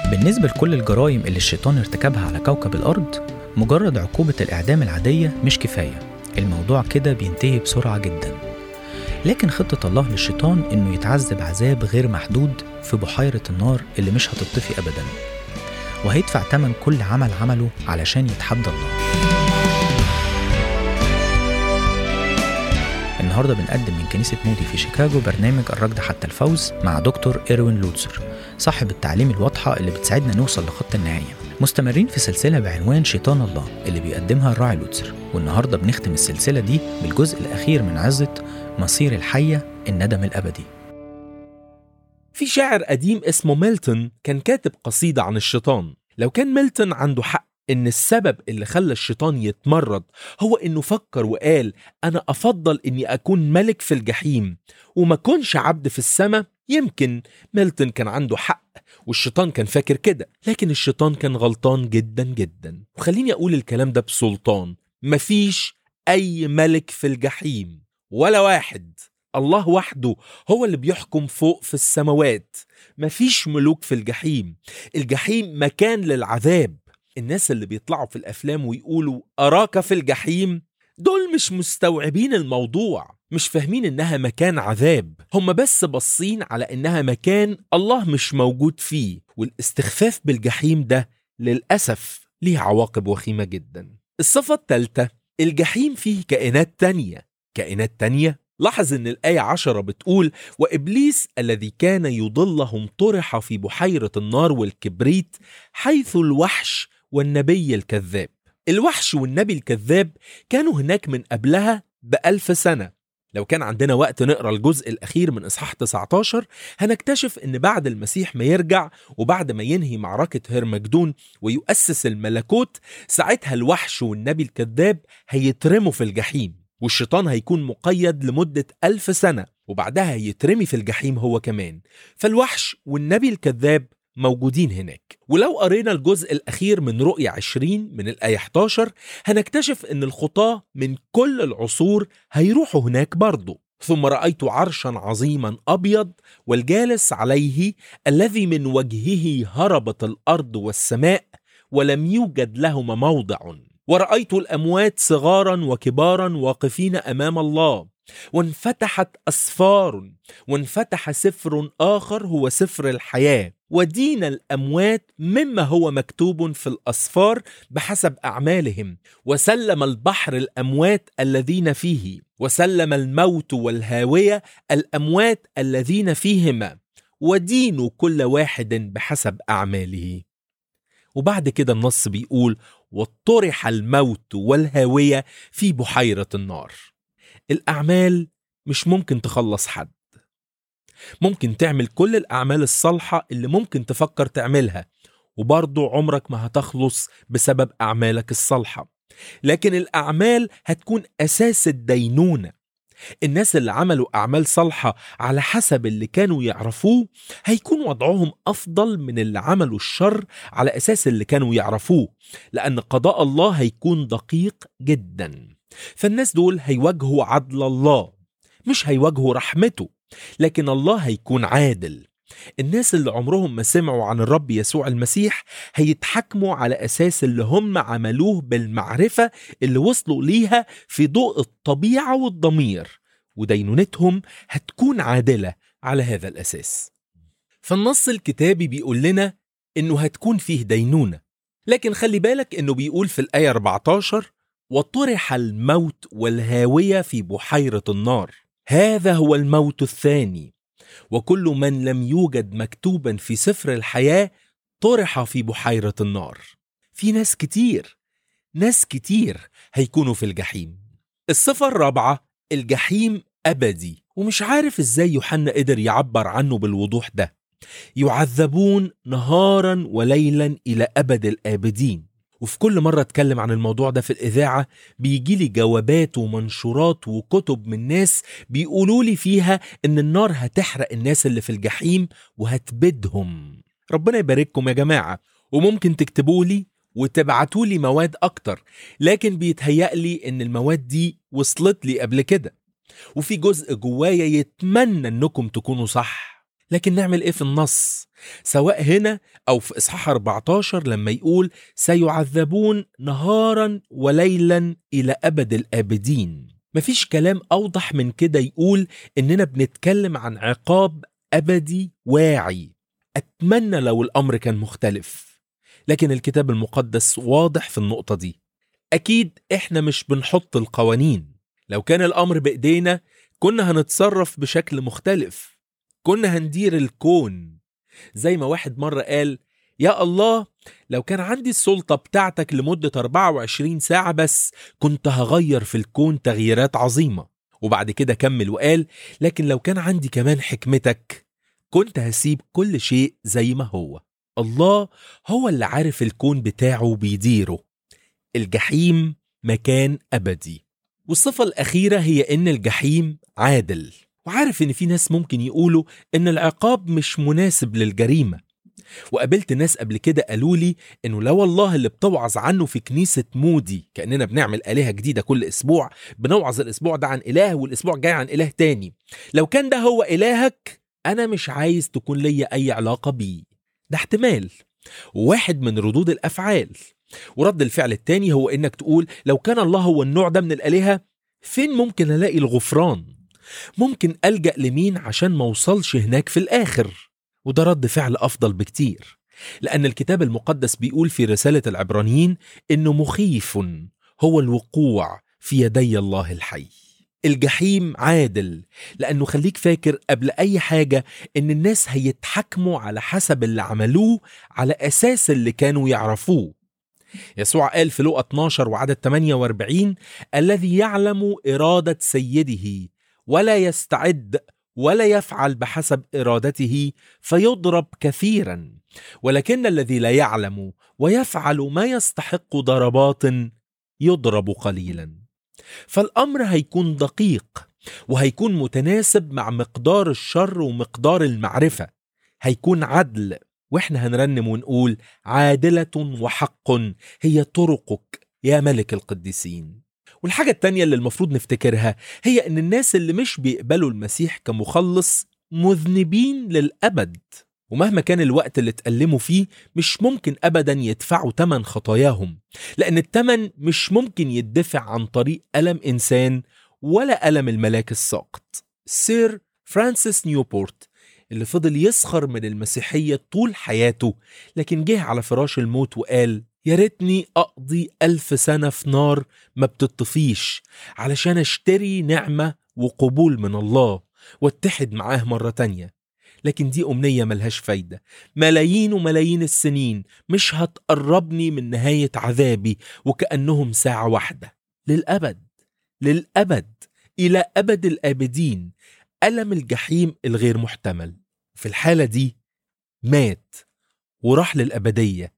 بالنسبة لكل الجرائم اللي الشيطان ارتكبها على كوكب الأرض مجرد عقوبة الإعدام العادية مش كفاية الموضوع كده بينتهي بسرعة جدا لكن خطة الله للشيطان إنه يتعذب عذاب غير محدود في بحيرة النار اللي مش هتطفي أبدا وهيدفع تمن كل عمل عمله علشان يتحدى الله النهارده بنقدم من كنيسة مودي في شيكاغو برنامج الركض حتى الفوز مع دكتور إيروين لوتسر صاحب التعليم الواضحة اللي بتساعدنا نوصل لخط النهاية مستمرين في سلسلة بعنوان شيطان الله اللي بيقدمها الراعي لوتسر والنهاردة بنختم السلسلة دي بالجزء الأخير من عزة مصير الحية الندم الأبدي في شاعر قديم اسمه ميلتون كان كاتب قصيدة عن الشيطان لو كان ميلتون عنده حق إن السبب اللي خلى الشيطان يتمرد هو إنه فكر وقال أنا أفضل إني أكون ملك في الجحيم وما كونش عبد في السماء يمكن ميلتون كان عنده حق والشيطان كان فاكر كده لكن الشيطان كان غلطان جدا جدا وخليني أقول الكلام ده بسلطان مفيش أي ملك في الجحيم ولا واحد الله وحده هو اللي بيحكم فوق في السماوات مفيش ملوك في الجحيم الجحيم مكان للعذاب الناس اللي بيطلعوا في الافلام ويقولوا اراك في الجحيم دول مش مستوعبين الموضوع مش فاهمين انها مكان عذاب هم بس باصين على انها مكان الله مش موجود فيه والاستخفاف بالجحيم ده للاسف ليه عواقب وخيمه جدا الصفه الثالثه الجحيم فيه كائنات تانية كائنات تانية لاحظ ان الآية عشرة بتقول وإبليس الذي كان يضلهم طرح في بحيرة النار والكبريت حيث الوحش والنبي الكذاب الوحش والنبي الكذاب كانوا هناك من قبلها بألف سنة لو كان عندنا وقت نقرا الجزء الأخير من إصحاح 19 هنكتشف إن بعد المسيح ما يرجع وبعد ما ينهي معركة هرمجدون ويؤسس الملكوت ساعتها الوحش والنبي الكذاب هيترموا في الجحيم والشيطان هيكون مقيد لمدة ألف سنة وبعدها هيترمي في الجحيم هو كمان فالوحش والنبي الكذاب موجودين هناك ولو قرينا الجزء الأخير من رؤية 20 من الآية 11 هنكتشف أن الخطاة من كل العصور هيروحوا هناك برضه ثم رأيت عرشا عظيما أبيض والجالس عليه الذي من وجهه هربت الأرض والسماء ولم يوجد لهما موضع ورأيت الأموات صغارا وكبارا واقفين أمام الله وانفتحت أسفار وانفتح سفر آخر هو سفر الحياة ودين الأموات مما هو مكتوب في الأسفار بحسب أعمالهم وسلم البحر الأموات الذين فيه وسلم الموت والهاوية الأموات الذين فيهما ودينوا كل واحد بحسب أعماله وبعد كده النص بيقول وطرح الموت والهاوية في بحيرة النار الأعمال مش ممكن تخلص حد ممكن تعمل كل الأعمال الصالحة اللي ممكن تفكر تعملها وبرضه عمرك ما هتخلص بسبب أعمالك الصالحة لكن الأعمال هتكون أساس الدينونة الناس اللي عملوا أعمال صالحة على حسب اللي كانوا يعرفوه هيكون وضعهم أفضل من اللي عملوا الشر على أساس اللي كانوا يعرفوه لأن قضاء الله هيكون دقيق جدا فالناس دول هيواجهوا عدل الله مش هيواجهوا رحمته لكن الله هيكون عادل الناس اللي عمرهم ما سمعوا عن الرب يسوع المسيح هيتحكموا على أساس اللي هم عملوه بالمعرفة اللي وصلوا ليها في ضوء الطبيعة والضمير ودينونتهم هتكون عادلة على هذا الأساس فالنص الكتابي بيقول لنا إنه هتكون فيه دينونة لكن خلي بالك إنه بيقول في الآية 14 وطرح الموت والهاوية في بحيرة النار هذا هو الموت الثاني وكل من لم يوجد مكتوبا في سفر الحياة طرح في بحيرة النار في ناس كتير ناس كتير هيكونوا في الجحيم الصفة الرابعة الجحيم أبدي ومش عارف إزاي يوحنا قدر يعبر عنه بالوضوح ده يعذبون نهارا وليلا إلى أبد الآبدين وفي كل مرة اتكلم عن الموضوع ده في الإذاعة بيجي لي جوابات ومنشورات وكتب من ناس بيقولوا لي فيها إن النار هتحرق الناس اللي في الجحيم وهتبدهم ربنا يبارككم يا جماعة وممكن تكتبوا لي وتبعتوا لي مواد أكتر لكن بيتهيأ لي إن المواد دي وصلت لي قبل كده وفي جزء جوايا يتمنى إنكم تكونوا صح لكن نعمل ايه في النص سواء هنا او في اصحاح 14 لما يقول سيعذبون نهارا وليلا الى ابد الابدين مفيش كلام اوضح من كده يقول اننا بنتكلم عن عقاب ابدي واعي اتمنى لو الامر كان مختلف لكن الكتاب المقدس واضح في النقطه دي اكيد احنا مش بنحط القوانين لو كان الامر بايدينا كنا هنتصرف بشكل مختلف كنا هندير الكون زي ما واحد مرة قال يا الله لو كان عندي السلطة بتاعتك لمدة 24 ساعة بس كنت هغير في الكون تغييرات عظيمة وبعد كده كمل وقال لكن لو كان عندي كمان حكمتك كنت هسيب كل شيء زي ما هو الله هو اللي عارف الكون بتاعه وبيديره الجحيم مكان أبدي والصفة الأخيرة هي إن الجحيم عادل وعارف إن في ناس ممكن يقولوا إن العقاب مش مناسب للجريمة وقابلت ناس قبل كده قالوا لي إنه لا والله اللي بتوعظ عنه في كنيسة مودي كأننا بنعمل آلهة جديدة كل أسبوع بنوعظ الأسبوع ده عن إله والأسبوع الجاي عن إله تاني لو كان ده هو إلهك أنا مش عايز تكون ليا أي علاقة بيه ده احتمال واحد من ردود الأفعال ورد الفعل التاني هو انك تقول لو كان الله هو النوع ده من الالهه فين ممكن الاقي الغفران ممكن الجا لمين عشان ما اوصلش هناك في الاخر وده رد فعل افضل بكتير لان الكتاب المقدس بيقول في رساله العبرانيين انه مخيف هو الوقوع في يدي الله الحي الجحيم عادل لانه خليك فاكر قبل اي حاجه ان الناس هيتحكموا على حسب اللي عملوه على اساس اللي كانوا يعرفوه يسوع قال في لقا 12 وعدد 48 الذي يعلم إرادة سيده ولا يستعد ولا يفعل بحسب إرادته فيضرب كثيرا ولكن الذي لا يعلم ويفعل ما يستحق ضربات يضرب قليلا فالأمر هيكون دقيق وهيكون متناسب مع مقدار الشر ومقدار المعرفة هيكون عدل واحنا هنرنم ونقول عادلة وحق هي طرقك يا ملك القديسين والحاجة التانية اللي المفروض نفتكرها هي ان الناس اللي مش بيقبلوا المسيح كمخلص مذنبين للأبد ومهما كان الوقت اللي اتألموا فيه مش ممكن أبدا يدفعوا تمن خطاياهم لأن التمن مش ممكن يدفع عن طريق ألم إنسان ولا ألم الملاك الساقط سير فرانسيس نيوبورت اللي فضل يسخر من المسيحية طول حياته لكن جه على فراش الموت وقال يا ريتني أقضي ألف سنة في نار ما بتطفيش علشان أشتري نعمة وقبول من الله واتحد معاه مرة تانية لكن دي أمنية ملهاش فايدة ملايين وملايين السنين مش هتقربني من نهاية عذابي وكأنهم ساعة واحدة للأبد للأبد إلى أبد الآبدين ألم الجحيم الغير محتمل في الحالة دي مات وراح للأبدية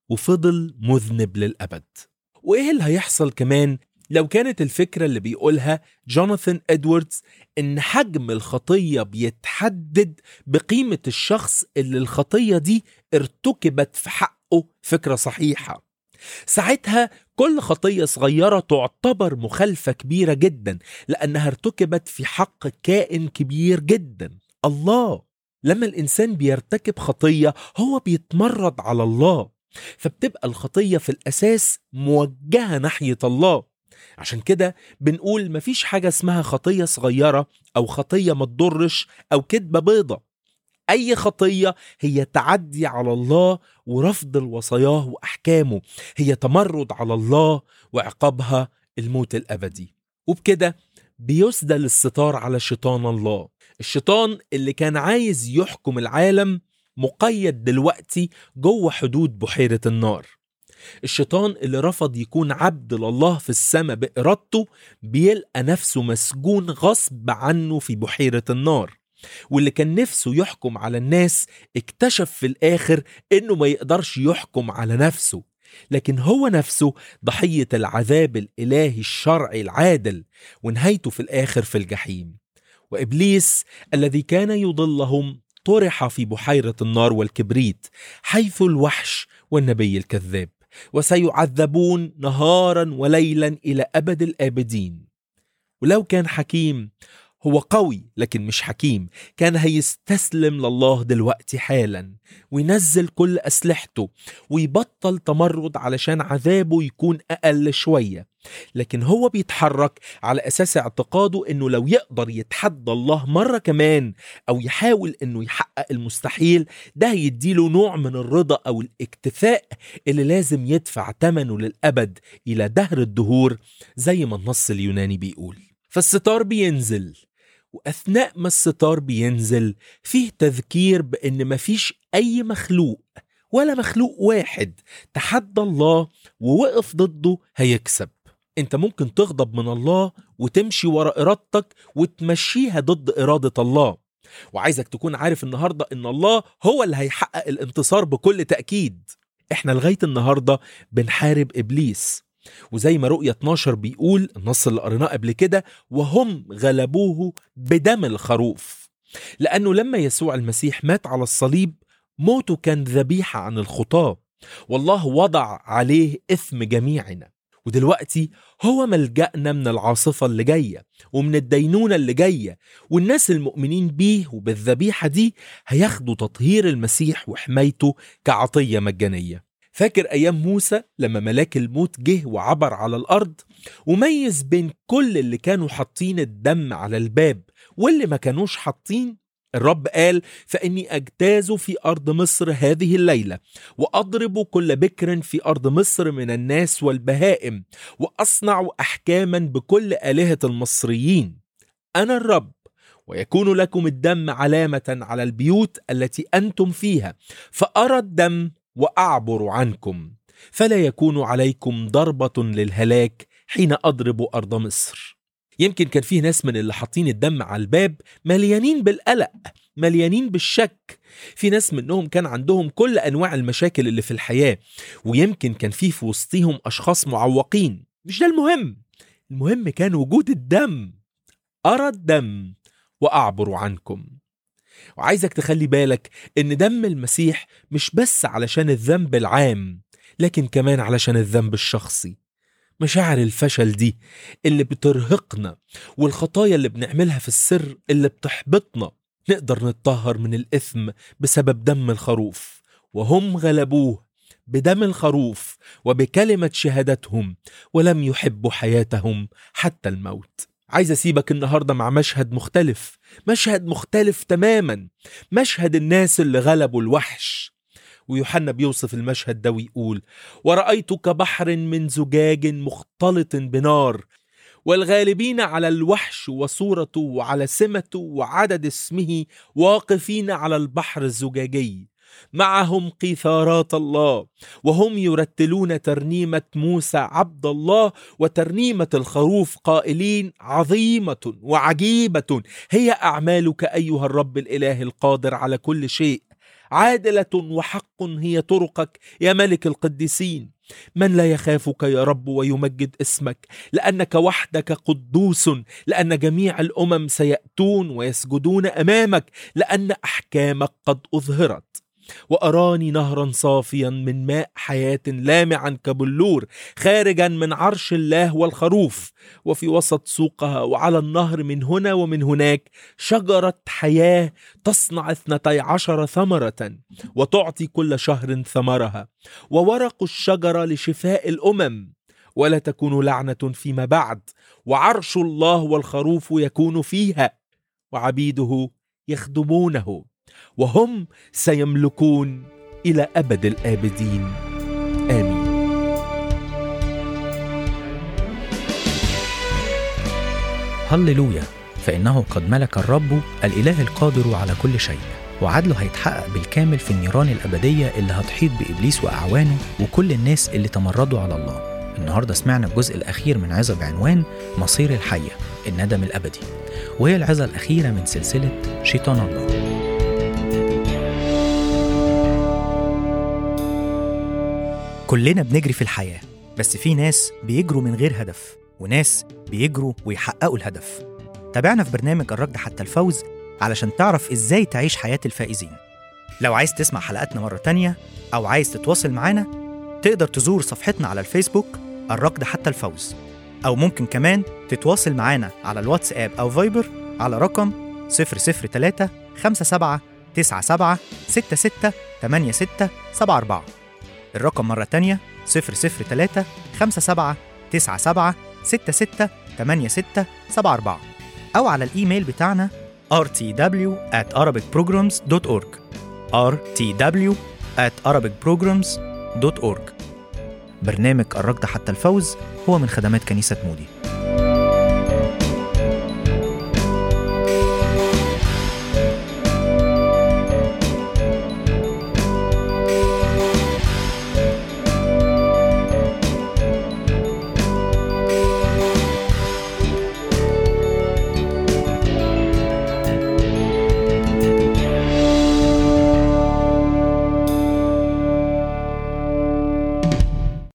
وفضل مذنب للأبد وإيه اللي هيحصل كمان لو كانت الفكرة اللي بيقولها جوناثان إدواردز إن حجم الخطية بيتحدد بقيمة الشخص اللي الخطية دي ارتكبت في حقه فكرة صحيحة ساعتها كل خطية صغيرة تعتبر مخالفة كبيرة جدا لأنها ارتكبت في حق كائن كبير جدا الله لما الإنسان بيرتكب خطية هو بيتمرد على الله فبتبقى الخطية في الأساس موجهة ناحية الله عشان كده بنقول مفيش حاجة اسمها خطية صغيرة أو خطية ما تضرش أو كدبة بيضة أي خطية هي تعدي على الله ورفض الوصاياه وأحكامه هي تمرد على الله وعقابها الموت الأبدي وبكده بيسدل الستار على شيطان الله الشيطان اللي كان عايز يحكم العالم مقيد دلوقتي جوه حدود بحيرة النار الشيطان اللي رفض يكون عبد لله في السماء بإرادته بيلقى نفسه مسجون غصب عنه في بحيرة النار واللي كان نفسه يحكم على الناس اكتشف في الآخر إنه ما يقدرش يحكم على نفسه لكن هو نفسه ضحية العذاب الإلهي الشرعي العادل ونهايته في الآخر في الجحيم وإبليس الذي كان يضلهم طرح في بحيرة النار والكبريت حيث الوحش والنبي الكذاب وسيعذبون نهارا وليلا إلى أبد الآبدين ولو كان حكيم هو قوي لكن مش حكيم كان هيستسلم لله دلوقتي حالا وينزل كل أسلحته ويبطل تمرد علشان عذابه يكون أقل شوية لكن هو بيتحرك على أساس اعتقاده أنه لو يقدر يتحدى الله مرة كمان أو يحاول أنه يحقق المستحيل ده هيديله نوع من الرضا أو الاكتفاء اللي لازم يدفع ثمنه للأبد إلى دهر الدهور زي ما النص اليوناني بيقول فالستار بينزل وأثناء ما الستار بينزل فيه تذكير بأن مفيش أي مخلوق ولا مخلوق واحد تحدى الله ووقف ضده هيكسب انت ممكن تغضب من الله وتمشي ورا ارادتك وتمشيها ضد اراده الله وعايزك تكون عارف النهارده ان الله هو اللي هيحقق الانتصار بكل تاكيد احنا لغايه النهارده بنحارب ابليس وزي ما رؤية 12 بيقول النص اللي قريناه قبل كده وهم غلبوه بدم الخروف لأنه لما يسوع المسيح مات على الصليب موته كان ذبيحة عن الخطاة والله وضع عليه إثم جميعنا ودلوقتي هو ملجأنا من العاصفة اللي جاية ومن الدينونة اللي جاية والناس المؤمنين بيه وبالذبيحة دي هياخدوا تطهير المسيح وحمايته كعطية مجانية فاكر أيام موسى لما ملاك الموت جه وعبر على الأرض وميز بين كل اللي كانوا حاطين الدم على الباب واللي ما كانوش حاطين الرب قال فإني أجتاز في أرض مصر هذه الليلة وأضرب كل بكر في أرض مصر من الناس والبهائم وأصنع أحكاما بكل آلهة المصريين أنا الرب ويكون لكم الدم علامة على البيوت التي أنتم فيها فأرى الدم وأعبر عنكم فلا يكون عليكم ضربة للهلاك حين أضرب أرض مصر يمكن كان فيه ناس من اللي حاطين الدم على الباب مليانين بالقلق مليانين بالشك في ناس منهم كان عندهم كل أنواع المشاكل اللي في الحياة ويمكن كان فيه في وسطهم أشخاص معوقين مش ده المهم المهم كان وجود الدم أرى الدم وأعبر عنكم وعايزك تخلي بالك ان دم المسيح مش بس علشان الذنب العام لكن كمان علشان الذنب الشخصي مشاعر الفشل دي اللي بترهقنا والخطايا اللي بنعملها في السر اللي بتحبطنا نقدر نتطهر من الإثم بسبب دم الخروف وهم غلبوه بدم الخروف وبكلمة شهادتهم ولم يحبوا حياتهم حتى الموت عايز اسيبك النهارده مع مشهد مختلف مشهد مختلف تماما مشهد الناس اللي غلبوا الوحش ويوحنا بيوصف المشهد ده ويقول ورأيت كبحر من زجاج مختلط بنار والغالبين على الوحش وصورته وعلى سمته وعدد اسمه واقفين على البحر الزجاجي معهم قيثارات الله وهم يرتلون ترنيمة موسى عبد الله وترنيمة الخروف قائلين عظيمة وعجيبة هي أعمالك أيها الرب الإله القادر على كل شيء عادلة وحق هي طرقك يا ملك القديسين من لا يخافك يا رب ويمجد اسمك لانك وحدك قدوس لان جميع الامم سياتون ويسجدون امامك لان احكامك قد اظهرت واراني نهرا صافيا من ماء حياه لامعا كبلور خارجا من عرش الله والخروف وفي وسط سوقها وعلى النهر من هنا ومن هناك شجره حياه تصنع اثنتي عشر ثمره وتعطي كل شهر ثمرها وورق الشجره لشفاء الامم ولا تكون لعنه فيما بعد وعرش الله والخروف يكون فيها وعبيده يخدمونه وهم سيملكون الى ابد الابدين امين هللويا فإنه قد ملك الرب الإله القادر على كل شيء وعدله هيتحقق بالكامل في النيران الأبدية اللي هتحيط بإبليس وأعوانه وكل الناس اللي تمردوا على الله النهاردة سمعنا الجزء الأخير من عظة بعنوان مصير الحية الندم الأبدي وهي العظة الأخيرة من سلسلة شيطان الله كلنا بنجري في الحياة بس في ناس بيجروا من غير هدف وناس بيجروا ويحققوا الهدف تابعنا في برنامج الركض حتى الفوز علشان تعرف ازاي تعيش حياة الفائزين لو عايز تسمع حلقاتنا مرة تانية أو عايز تتواصل معانا تقدر تزور صفحتنا على الفيسبوك الركض حتى الفوز أو ممكن كمان تتواصل معانا على الواتساب أو فايبر على رقم 003 57 97 66 86 74 الرقم مرة تانية 003 57 97 66 86 74 أو على الإيميل بتاعنا rtw at arabicprograms.org rtw at arabicprograms.org برنامج الركض حتى الفوز هو من خدمات كنيسة مودي